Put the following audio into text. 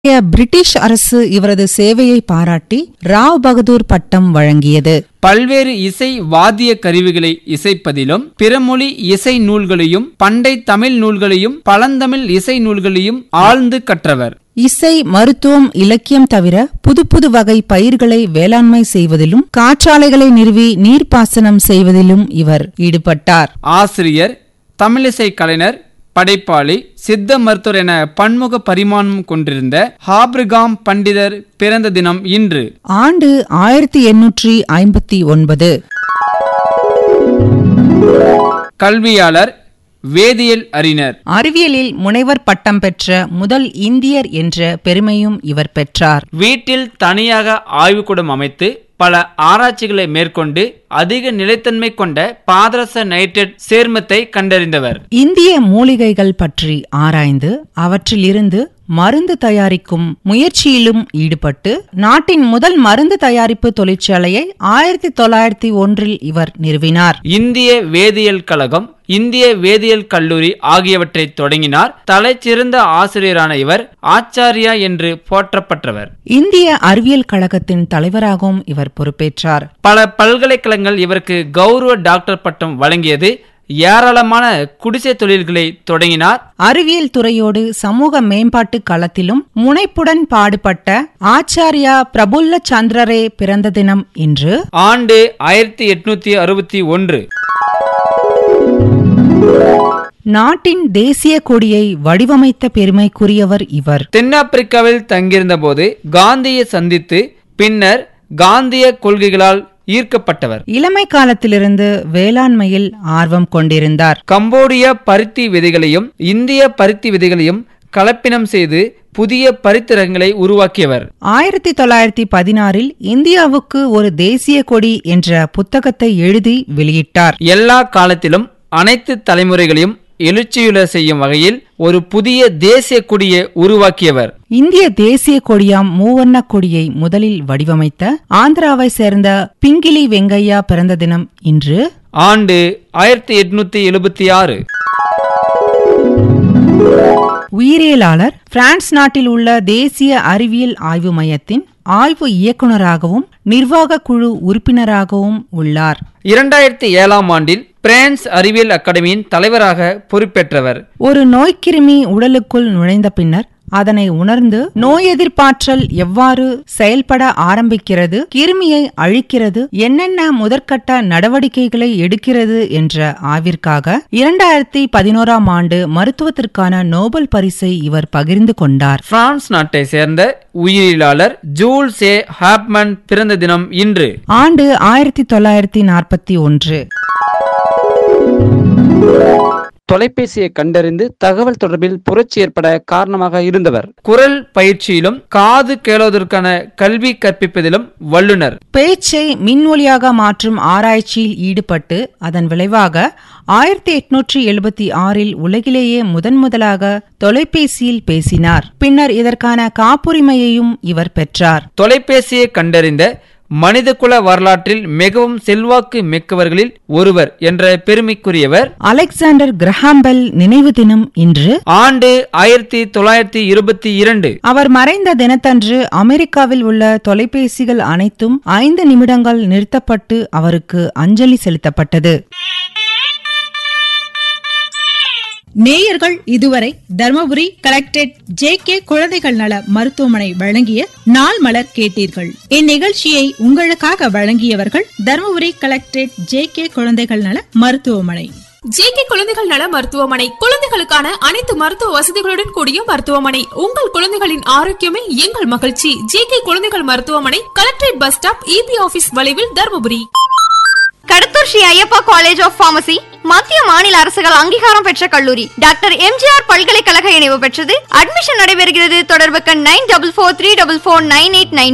British அரசு இவரது சேவையை பாராட்டி ராவ் பகதூர் பட்டம் வழங்கியது பல்வேறு இசை வாத்திய கருவிகளை இசைப்பதிலும் பிறமொழி இசை நூல்களையும் பண்டை தமிழ் நூல்களையும் பழந்தமிழ் இசை நூல்களையும் ஆழ்ந்து கற்றவர் இசை மருத்துவம் இலக்கியம் தவிர புது புது வகை பயிர்களை வேளாண்மை செய்வதிலும் காற்றாலைகளை நிறுவி நீர்ப்பாசனம் செய்வதிலும் இவர் ஈடுபட்டார் ஆசிரியர் தமிழிசை கலைஞர் படைப்பாளி சித்த மருத்துவர் என பன்முக பரிமாணம் கொண்டிருந்த ஹாப்ரிகாம் பண்டிதர் பிறந்த தினம் இன்று ஆண்டு ஆயிரத்தி எண்ணூற்றி ஐம்பத்தி ஒன்பது கல்வியாளர் வேதியியல் அறிஞர் அறிவியலில் முனைவர் பட்டம் பெற்ற முதல் இந்தியர் என்ற பெருமையும் இவர் பெற்றார் வீட்டில் தனியாக ஆய்வுக்கூடம் அமைத்து பல ஆராய்ச்சிகளை மேற்கொண்டு அதிக நிலைத்தன்மை கொண்ட பாதரச நைட்ரேட் சேர்மத்தை கண்டறிந்தவர் இந்திய மூலிகைகள் பற்றி ஆராய்ந்து அவற்றிலிருந்து மருந்து தயாரிக்கும் முயற்சியிலும் ஈடுபட்டு நாட்டின் முதல் மருந்து தயாரிப்பு தொழிற்சாலையை ஆயிரத்தி தொள்ளாயிரத்தி ஒன்றில் இவர் நிறுவினார் இந்திய வேதியியல் கழகம் இந்திய வேதியியல் கல்லூரி ஆகியவற்றை தொடங்கினார் தலைச்சிறந்த ஆசிரியரான இவர் ஆச்சாரியா என்று போற்றப்பட்டவர் இந்திய அறிவியல் கழகத்தின் தலைவராகவும் இவர் பொறுப்பேற்றார் பல பல்கலைக்கழகங்கள் இவருக்கு கௌரவ டாக்டர் பட்டம் வழங்கியது ஏராளமான குடிசை தொழில்களை தொடங்கினார் அறிவியல் துறையோடு சமூக மேம்பாட்டு களத்திலும் முனைப்புடன் பாடுபட்ட ஆச்சாரியா பிரபுல்ல சந்திரரே பிறந்த தினம் இன்று ஆண்டு ஆயிரத்தி எட்நூத்தி அறுபத்தி ஒன்று நாட்டின் தேசிய கொடியை வடிவமைத்த பெருமைக்குரியவர் இவர் தென்னாப்பிரிக்காவில் தங்கியிருந்தபோது காந்தியை சந்தித்து பின்னர் காந்திய கொள்கைகளால் ஈர்க்கப்பட்டவர் இளமை காலத்திலிருந்து வேளாண்மையில் ஆர்வம் கொண்டிருந்தார் கம்போடிய பருத்தி விதைகளையும் இந்திய பருத்தி விதைகளையும் கலப்பினம் செய்து புதிய பருத்தி ரகங்களை உருவாக்கியவர் ஆயிரத்தி தொள்ளாயிரத்தி பதினாறில் இந்தியாவுக்கு ஒரு தேசிய கொடி என்ற புத்தகத்தை எழுதி வெளியிட்டார் எல்லா காலத்திலும் அனைத்து தலைமுறைகளையும் எழுச்சியுற செய்யும் வகையில் ஒரு புதிய தேசிய கொடியை உருவாக்கியவர் இந்திய தேசிய கொடியாம் மூவண்ண கொடியை முதலில் வடிவமைத்த ஆந்திராவை சேர்ந்த பிங்கிலி வெங்கையா பிறந்த தினம் இன்று ஆண்டு ஆயிரத்தி எட்நூத்தி எழுபத்தி ஆறு உயிரியலாளர் பிரான்ஸ் நாட்டில் உள்ள தேசிய அறிவியல் ஆய்வு மையத்தின் ஆய்வு இயக்குநராகவும் நிர்வாக குழு உறுப்பினராகவும் உள்ளார் இரண்டாயிரத்தி ஏழாம் ஆண்டில் பிரான்ஸ் அறிவியல் அகாடமியின் தலைவராக பொறுப்பேற்றவர் ஒரு நோய்க்கிருமி உடலுக்குள் நுழைந்த பின்னர் அதனை உணர்ந்து நோய் எதிர்ப்பாற்றல் எவ்வாறு செயல்பட ஆரம்பிக்கிறது கிருமியை அழிக்கிறது என்னென்ன முதற்கட்ட நடவடிக்கைகளை எடுக்கிறது என்ற ஆய்விற்காக இரண்டாயிரத்தி பதினோராம் ஆண்டு மருத்துவத்திற்கான நோபல் பரிசை இவர் பகிர்ந்து கொண்டார் பிரான்ஸ் நாட்டை சேர்ந்த உயிரியலாளர் ஜூல் சே ஹாப்மன் பிறந்த தினம் இன்று ஆண்டு ஆயிரத்தி தொள்ளாயிரத்தி நாற்பத்தி ஒன்று தொலைபேசியை கண்டறிந்து தகவல் தொடர்பில் புரட்சி ஏற்பட காரணமாக இருந்தவர் குரல் பயிற்சியிலும் காது கேளுவதற்கான கல்வி கற்பிப்பதிலும் வல்லுனர் பேச்சை மின்ஒலியாக மாற்றும் ஆராய்ச்சியில் ஈடுபட்டு அதன் விளைவாக ஆயிரத்தி எட்நூற்றி எழுபத்தி ஆறில் உலகிலேயே முதன் முதலாக தொலைபேசியில் பேசினார் பின்னர் இதற்கான காப்புரிமையையும் இவர் பெற்றார் தொலைபேசியை கண்டறிந்த மனிதகுல வரலாற்றில் மிகவும் செல்வாக்கு மிக்கவர்களில் ஒருவர் என்ற பெருமைக்குரியவர் அலெக்சாண்டர் கிரஹாம்பெல் நினைவு தினம் இன்று ஆண்டு ஆயிரத்தி தொள்ளாயிரத்தி இருபத்தி இரண்டு அவர் மறைந்த தினத்தன்று அமெரிக்காவில் உள்ள தொலைபேசிகள் அனைத்தும் ஐந்து நிமிடங்கள் நிறுத்தப்பட்டு அவருக்கு அஞ்சலி செலுத்தப்பட்டது நேயர்கள் இதுவரை தர்மபுரி கலெக்டரேட் ஜே கே குழந்தைகள் நல மருத்துவமனை வழங்கிய நாள் மலர் கேட்டீர்கள் இந்நிகழ்ச்சியை உங்களுக்காக வழங்கியவர்கள் தர்மபுரி கலெக்டரேட் ஜே கே குழந்தைகள் நல மருத்துவமனை ஜேகே குழந்தைகள் நல மருத்துவமனை குழந்தைகளுக்கான அனைத்து மருத்துவ வசதிகளுடன் கூடிய மருத்துவமனை உங்கள் குழந்தைகளின் ஆரோக்கியமே எங்கள் மகிழ்ச்சி ஜேகே குழந்தைகள் மருத்துவமனை collectorate bus stop EB office வளைவில் Dharmapuri Kadathur Sri Ayyappa college of pharmacy மத்திய மாநில அரசுகள் அங்கீகாரம் பெற்ற கல்லூரி டாக்டர் எம்ஜிஆர் பல்கலைக்கழக இணைவு பெற்றது அட்மிஷன் நடைபெறுகிறது தொடர்புக்கு nine double four three double four nine eight nine